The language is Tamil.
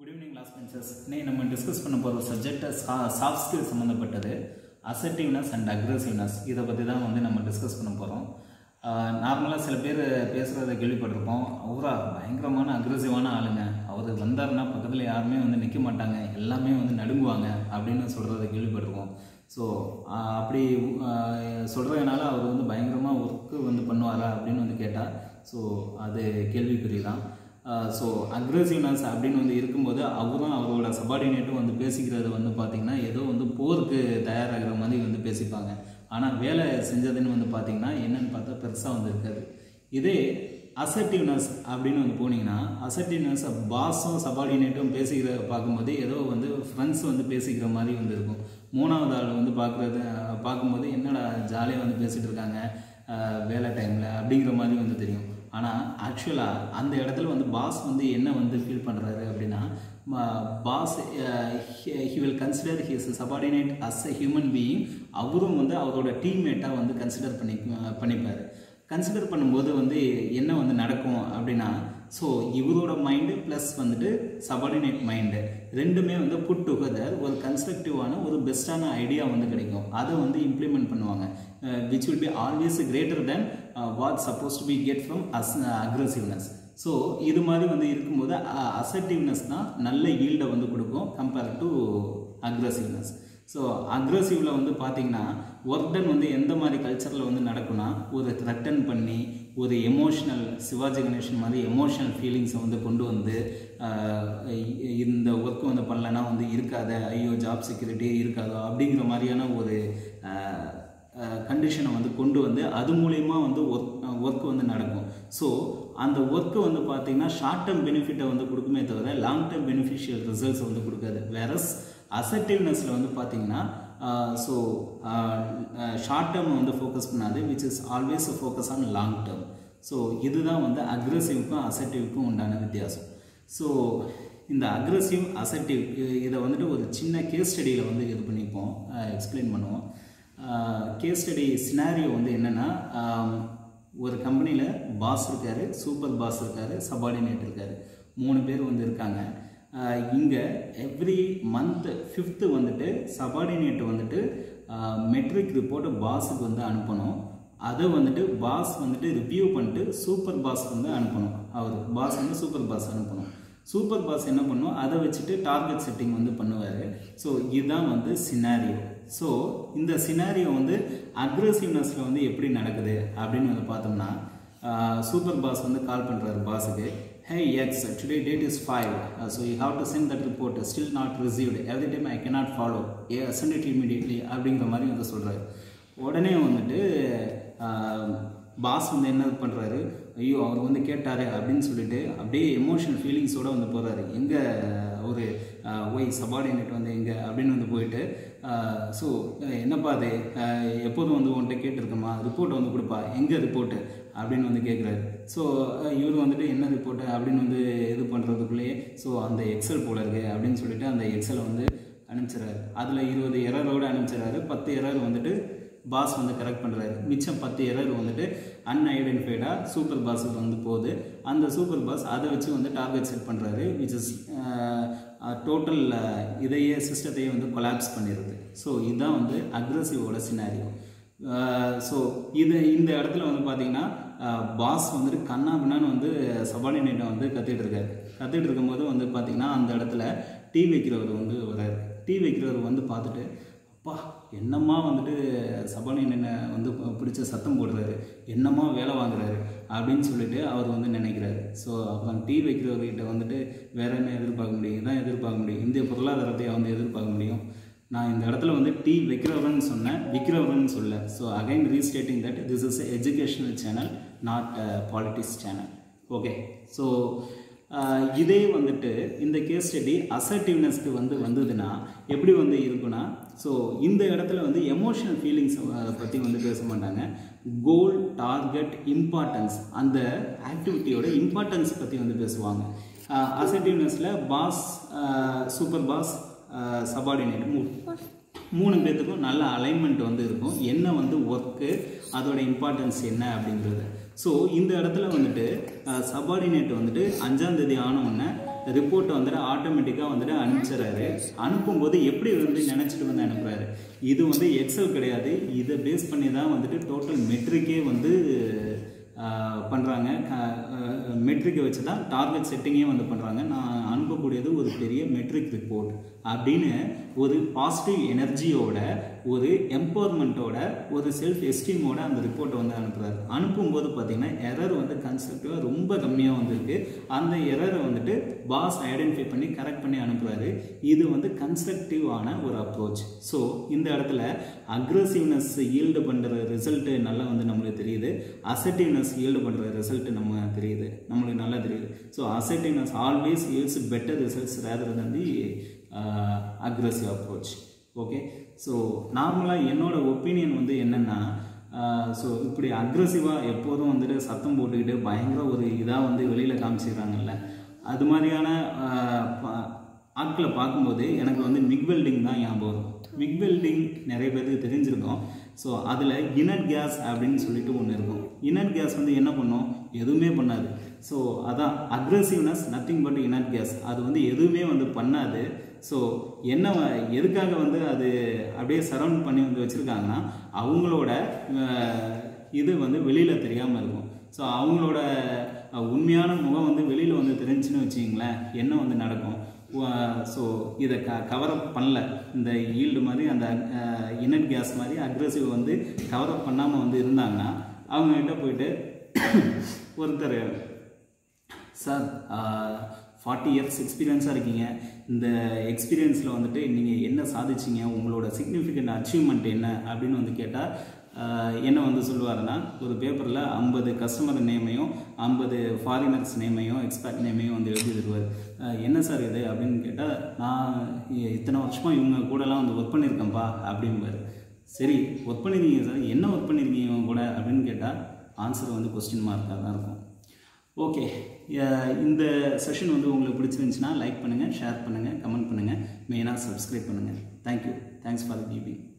குட் ஈவினிங் கிளாஸ் பென்சஸ் இன்னைக்கு நம்ம டிஸ்கஸ் பண்ண போகிற சப்ஜெக்ட் சாஃப்ட் ஸ்கில் சம்மந்தப்பட்டது அசர்டிவ்னஸ் அண்ட் அக்ரெசிவ்னஸ் இதை பற்றி தான் வந்து நம்ம டிஸ்கஸ் பண்ண போகிறோம் நார்மலாக சில பேர் பேசுகிறத கேள்விப்பட்டிருப்போம் அவரா பயங்கரமான அக்ரெசிவான ஆளுங்க அவர் வந்தாருன்னா பக்கத்தில் யாருமே வந்து நிற்க மாட்டாங்க எல்லாமே வந்து நடுங்குவாங்க அப்படின்னு சொல்கிறத கேள்விப்பட்டிருக்கோம் ஸோ அப்படி சொல்கிறதுனால அவர் வந்து பயங்கரமாக ஒர்க்கு வந்து பண்ணுவாரா அப்படின்னு வந்து கேட்டால் ஸோ அது கேள்விக்குறி தான் ஸோ அக்ரெசிவ்னஸ் அப்படின்னு வந்து இருக்கும்போது அவரும் அவரோட சபார்டினேட்டும் வந்து பேசிக்கிறது வந்து பார்த்திங்கன்னா ஏதோ வந்து போருக்கு தயாராகிற மாதிரி வந்து பேசிப்பாங்க ஆனால் வேலை செஞ்சதுன்னு வந்து பார்த்திங்கன்னா என்னன்னு பார்த்தா பெருசாக வந்து இருக்காது இதே அசர்டிவ்னஸ் அப்படின்னு வந்து போனீங்கன்னா அசர்டிவ்னஸ் பாஸும் சபார்டினேட்டும் பேசிக்கிற பார்க்கும்போது ஏதோ வந்து ஃப்ரெண்ட்ஸ் வந்து பேசிக்கிற மாதிரி வந்து இருக்கும் மூணாவது ஆள் வந்து பார்க்குறது பார்க்கும்போது என்னடா ஜாலியாக வந்து பேசிகிட்டு இருக்காங்க வேலை டைமில் அப்படிங்கிற மாதிரி வந்து தெரியும் ஆனால் ஆக்சுவலாக அந்த இடத்துல வந்து பாஸ் வந்து என்ன வந்து ஃபீல் பண்ணுறாரு அப்படின்னா boss he will consider his subordinate as a human being அவரும் வந்து அவரோட டீம்மேட்டாக வந்து கன்சிடர் பண்ணி பண்ணிப்பார் கன்சிடர் பண்ணும்போது வந்து என்ன வந்து நடக்கும் அப்படின்னா ஸோ இவரோட மைண்டு ப்ளஸ் வந்துட்டு சபார்டினேட் மைண்டு ரெண்டுமே வந்து புட் டுகெதர் ஒரு கன்ஸ்ட்ரக்டிவான ஒரு பெஸ்ட்டான ஐடியா வந்து கிடைக்கும் அதை வந்து இம்ப்ளிமெண்ட் பண்ணுவாங்க which will be always greater than what suppose to be get from as aggressiveness so இது மாதிரி வந்து இருக்கும்போது அசர்டிவ்னஸ் தான் நல்ல ஈல்டை வந்து கொடுக்கும் கம்பேர் டு அக்ரெசிவ்னஸ் ஸோ அக்ரெசிவில் வந்து பார்த்திங்கன்னா ஒர்க் டன் வந்து எந்த மாதிரி கல்ச்சரில் வந்து நடக்கும்னா ஒரு த்ரெட்டன் பண்ணி ஒரு எமோஷ்னல் சிவாஜி கணேசன் மாதிரி எமோஷ்னல் ஃபீலிங்ஸை வந்து கொண்டு வந்து இந்த ஒர்க் வந்து பண்ணலன்னா வந்து இருக்காத ஐயோ ஜாப் செக்யூரிட்டியே இருக்காதோ அப்படிங்கிற மாதிரியான ஒரு கண்டிஷனை வந்து கொண்டு வந்து அது மூலயமா வந்து ஒர்க் ஒர்க் வந்து நடக்கும் ஸோ அந்த ஒர்க்கு வந்து பார்த்திங்கன்னா ஷார்ட் டேர்ம் பெனிஃபிட்டை வந்து கொடுக்குமே தவிர லாங் டேர்ம் பெனிஃபிஷியல் ரிசல்ட்ஸ் வந்து கொடுக்காது வேறஸ் அசர்டிவ்னஸில் வந்து பார்த்திங்கன்னா ஸோ ஷார்ட் டேர்ம் வந்து ஃபோக்கஸ் பண்ணாது which is always focus on long term so இதுதான் வந்து அக்ரெசிவ்க்கும் அசர்டிவ்க்கும் உண்டான வித்தியாசம் ஸோ இந்த அக்ரெசிவ் அசர்டிவ் இதை வந்துட்டு ஒரு சின்ன கேஸ் ஸ்டடியில் வந்து இது பண்ணிப்போம் எக்ஸ்பிளைன் பண்ணுவோம் கேஸ் ஸ்டடி சினாரியோ வந்து என்னென்னா ஒரு கம்பெனியில் பாஸ் இருக்கார் சூப்பர் பாஸ் இருக்கார் சபார்டினேட் இருக்கார் மூணு பேர் வந்து இருக்காங்க இங்கே எவ்ரி மந்த் ஃபிஃப்த்து வந்துட்டு சபார்டினேட் வந்துட்டு மெட்ரிக் ரிப்போர்ட்டை பாஸுக்கு வந்து அனுப்பணும் அதை வந்துட்டு பாஸ் வந்துட்டு ரிவ்யூ பண்ணிட்டு சூப்பர் பாஸ் வந்து அனுப்பணும் அவர் பாஸ் வந்து சூப்பர் பாஸ் அனுப்பணும் சூப்பர் பாஸ் என்ன பண்ணும் அதை வச்சுட்டு டார்கெட் செட்டிங் வந்து பண்ணுவார் ஸோ இதுதான் வந்து சினாரியோ ஸோ இந்த சினாரியோ வந்து அக்ரெசிவ்னஸில் வந்து எப்படி நடக்குது அப்படின்னு வந்து பார்த்தோம்னா சூப்பர் பாஸ் வந்து கால் பண்ணுறாரு பாஸுக்கு hey X today date is five so you have to send that report still not received every time I cannot follow a send it immediately அப்படிங்கிற மாதிரி வந்து சொல்கிறாரு உடனே வந்துட்டு பாஸ் வந்து என்ன பண்ணுறாரு ஐயோ அவர் வந்து கேட்டார் அப்படின்னு சொல்லிட்டு அப்படியே எமோஷனல் ஃபீலிங்ஸோடு வந்து போகிறாரு எங்கே ஒரு ஒய் சபார்டினேட் வந்து எங்கே அப்படின்னு வந்து போயிட்டு ஸோ என்னப்பா அது எப்போதும் வந்து உன்கிட்ட கேட்டிருக்கமா ரிப்போர்ட் வந்து கொடுப்பா எங்கே ரிப்போர்ட்டு அப்படின்னு வந்து கேட்குறாரு ஸோ இவர் வந்துட்டு என்ன ரிப்போர்ட்டு அப்படின்னு வந்து இது பண்ணுறதுக்குள்ளேயே ஸோ அந்த எக்ஸல் போல இருக்கு அப்படின்னு சொல்லிட்டு அந்த எக்ஸலை வந்து அனுப்பிச்சிடறாரு அதில் இருபது எரரோடு அனுப்பிச்சிடறாரு பத்து எரர் வந்துட்டு பாஸ் வந்து கரெக்ட் பண்ணுறாரு மிச்சம் பத்து எரர் வந்துட்டு அன்ஐடென்டிஃபைடாக சூப்பர் பாஸுக்கு வந்து போகுது அந்த சூப்பர் பாஸ் அதை வச்சு வந்து டார்கெட் செட் பண்ணுறாரு விச் இஸ் டோட்டல் இதையே சிஸ்டத்தையே வந்து கொலாப்ஸ் பண்ணிடுது ஸோ இதுதான் வந்து அக்ரஸிவோட சினாரியோ ஸோ இது இந்த இடத்துல வந்து பார்த்தீங்கன்னா பாஸ் வந்துட்டு கண்ணா பின்னான்னு வந்து சபார்டினேட்டை வந்து கற்றுக்கிட்டு இருக்காரு கற்றுக்கிட்டு இருக்கும்போது வந்து பார்த்திங்கன்னா அந்த இடத்துல டீ வைக்கிறவர் வந்து வர்றாரு டீ வைக்கிறவர் வந்து பார்த்துட்டு அப்பா என்னம்மா வந்துட்டு சபார்டினேட்டை வந்து பிடிச்ச சத்தம் போடுறாரு என்னம்மா வேலை வாங்குறாரு அப்படின்னு சொல்லிட்டு அவர் வந்து நினைக்கிறாரு ஸோ அப்போ டீ வைக்கிறவர்கிட்ட வந்துட்டு வேற என்ன எதிர்பார்க்க முடியும் இதான் எதிர்பார்க்க முடியும் இந்திய பொருளாதாரத்தை வந்து எதிர்பார்க்க முடியும் நான் இந்த இடத்துல வந்து டீ வைக்கிறவர்னு சொன்னேன் விற்கிறவர்னு சொல்ல so again restating that this is educational channel not politics channel okay so இதே வந்துட்டு இந்த கேஸ் ஸ்டடி அசர்டிவ்னஸ்க்கு வந்து வந்ததுன்னா எப்படி வந்து இருக்குன்னா ஸோ இந்த இடத்துல வந்து எமோஷனல் ஃபீலிங்ஸ் பற்றி வந்து பேச மாட்டாங்க கோல் டார்கெட் இம்பார்ட்டன்ஸ் அந்த ஆக்டிவிட்டியோட இம்பார்ட்டன்ஸ் பற்றி வந்து பேசுவாங்க அசர்டிவ்னஸில் பாஸ் சூப்பர் பாஸ் சபார்டினேட் மூ மூணு பேர்த்துக்கும் நல்ல அலைன்மெண்ட் வந்து இருக்கும் என்ன வந்து ஒர்க்கு அதோட இம்பார்ட்டன்ஸ் என்ன அப்படிங்கிறது ஸோ இந்த இடத்துல வந்துட்டு சபார்டினேட் வந்துட்டு அஞ்சாம் தேதி ஆன உடனே ரிப்போர்ட்டை வந்துட்டு ஆட்டோமேட்டிக்காக வந்துட்டு அனுப்பிச்சிடுறாரு அனுப்பும்போது எப்படி வந்து நினச்சிட்டு வந்து அனுப்புகிறாரு இது வந்து எக்ஸல் கிடையாது இதை பேஸ் பண்ணி தான் வந்துட்டு டோட்டல் மெட்ரிக்கே வந்து பண்ணுறாங்க மெட்ரிக்கை வச்சு தான் டார்கெட் செட்டிங்கே வந்து பண்ணுறாங்க நான் அனுப்பக்கூடியது ஒரு பெரிய மெட்ரிக் ரிப்போர்ட் அப்படின்னு ஒரு பாசிட்டிவ் எனர்ஜியோட ஒரு எம்பவர்மெண்ட்டோட ஒரு செல்ஃப் எஸ்டீமோட அந்த ரிப்போர்ட்டை வந்து அனுப்புகிறாரு அனுப்பும்போது பார்த்தீங்கன்னா எரர் வந்து கன்ஸ்ட்ரக்டிவாக ரொம்ப கம்மியாக வந்திருக்கு அந்த எரரை வந்துட்டு பாஸ் ஐடென்டிஃபை பண்ணி கரெக்ட் பண்ணி அனுப்புகிறாரு இது வந்து கன்ஸ்ட்ரக்டிவான ஒரு அப்ரோச் ஸோ இந்த இடத்துல அக்ரஸிவ்னஸ் ஈல்டு பண்ணுற ரிசல்ட்டு நல்லா வந்து நம்மளுக்கு தெரியுது அசட்டிவ்னஸ் ஈல்டு பண்ணுற ரிசல்ட் நம்ம தெரியுது நம்மளுக்கு நல்லா தெரியுது so assertiveness always yields better results rather than the aggressive approach okay so நார்மலாக என்னோட ஒப்பீனியன் வந்து என்னென்னா ஸோ இப்படி அக்ரஸிவாக எப்போதும் வந்துட்டு சத்தம் போட்டுக்கிட்டு பயங்கர ஒரு இதாக வந்து வெளியில் காமிச்சிடுறாங்கல்ல அது மாதிரியான ஆட்களை பார்க்கும்போது எனக்கு வந்து மிக் வெல்டிங் தான் ஞாபகம் வரும் மிக் வெல்டிங் நிறைய பேருக்கு தெரிஞ்சிருக்கும் ஸோ அதில் இனட் கேஸ் அப்படின்னு சொல்லிட்டு ஒன்று இருக்கும் இனட் கேஸ் வந்து என்ன பண்ணும் எதுவுமே பண்ணாது ஸோ அதான் aggressiveness nothing but in that case அது வந்து எதுவுமே வந்து பண்ணாது ஸோ என்ன எதுக்காக வந்து அது அப்படியே சரவுண்ட் பண்ணி வந்து வச்சுருக்காங்கன்னா அவங்களோட இது வந்து வெளியில் தெரியாமல் இருக்கும் ஸோ அவங்களோட உண்மையான முகம் வந்து வெளியில் வந்து தெரிஞ்சுன்னு வச்சிங்களேன் என்ன வந்து நடக்கும் ஸோ இதை க கவரப் பண்ணல இந்த ஈல்டு மாதிரி அந்த இனட் கேஸ் மாதிரி அக்ரெசிவ் வந்து கவரப் பண்ணாமல் வந்து இருந்தாங்கன்னா அவங்ககிட்ட போயிட்டு ஒருத்தர் சார் ஃபார்ட்டி இயர்ஸ் எக்ஸ்பீரியன்ஸாக இருக்கீங்க இந்த எக்ஸ்பீரியன்ஸில் வந்துட்டு நீங்கள் என்ன சாதிச்சிங்க உங்களோட சிக்னிஃபிகண்ட் அச்சீவ்மெண்ட் என்ன அப்படின்னு வந்து கேட்டால் என்ன வந்து சொல்லுவாருன்னா ஒரு பேப்பரில் ஐம்பது கஸ்டமர் நேமையும் ஐம்பது ஃபாரினர்ஸ் நேமையும் எக்ஸ்பர்ட் நேமையும் வந்து எழுதி தருவார் என்ன சார் இது அப்படின்னு கேட்டால் நான் இத்தனை வருஷமாக இவங்க கூடலாம் வந்து ஒர்க் பண்ணியிருக்கேன்ப்பா அப்படிம்பார் சரி ஒர்க் பண்ணியிருக்கீங்க சார் என்ன ஒர்க் பண்ணியிருக்கீங்க இவங்க கூட அப்படின்னு கேட்டால் ஆன்சர் வந்து கொஸ்டின் மார்க்காக தான் இருக்கும் ஓகே இந்த செஷன் வந்து உங்களுக்கு பிடிச்சிருந்துச்சுன்னா லைக் பண்ணுங்கள் ஷேர் பண்ணுங்கள் கமெண்ட் பண்ணுங்கள் மெயினாக சப்ஸ்கிரைப் பண்ணுங்கள் தேங்க்யூ தேங்க்ஸ் ஃபார் கிவிங்